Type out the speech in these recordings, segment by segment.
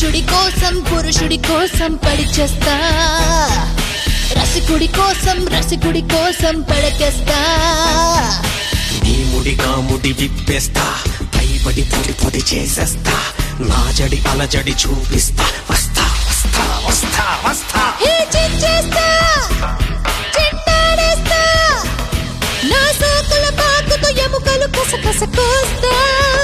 పురుషుడి కోసం పురుషుడి కోసం పడిచేస్తా రసికుడి కోసం రసికుడి కోసం పడకేస్తా నీ ముడిగా ముడి విప్పేస్తా పైబడి పొడి పొడి చేసేస్తా నా జడి అలజడి చూపిస్తా వస్తా వస్తా వస్తా వస్తా హే చించేస్తా చింటాడేస్తా నా సోకుల పాకుతో ఎముకలు కసకస కోస్తా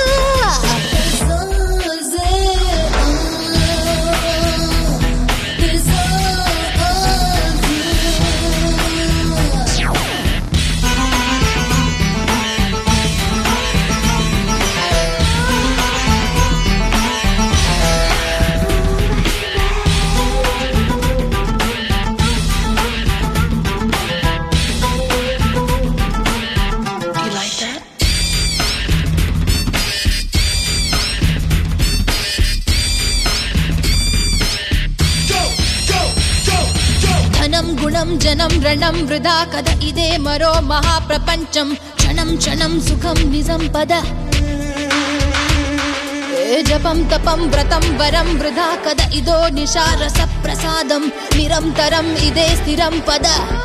You like that? ధనం గుణం జనం రణం వృధా కథ ఇదే మరో మహాప్రపంచం క్షణం క్షణం సుఖం నిజం పద ఏ జపం తపం వ్రతం వరం వృధా కథ ఇదో నిశారస ప్రసాదం నిరంతరం ఇదే స్థిరం పద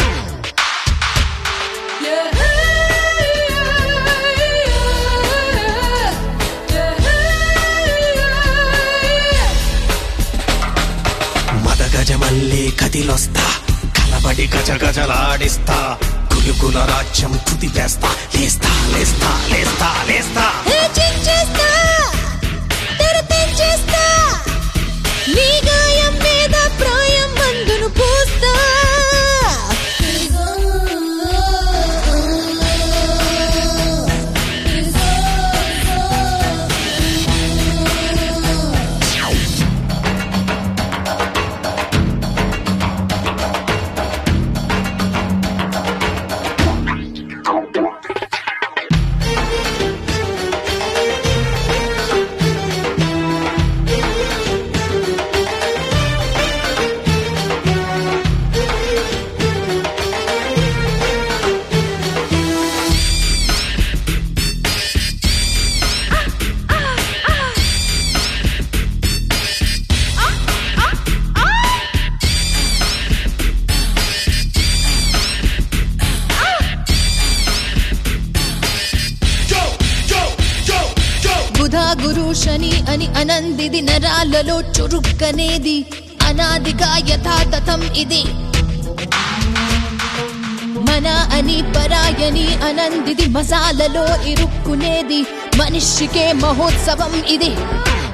మద గజమల్లే కదిలొస్తా కలబడి గజ గజలాడిస్తా కులుకుల రాజ్యం కుదిపేస్తా లేస్తా లేస్తా లేస్తా లేస్తా హే చించేస్తా తెర తెంచేస్తా నీ గాయం మీద ప్రాయం మందును పూస్తా బుధ గురు శని అని అనందిది నరాలలో చురుక్కనేది అనాదిగా యథాతథం ఇది మన అని పరాయని అనందిది మసాలలో ఇరుక్కునేది మనిషికే మహోత్సవం ఇది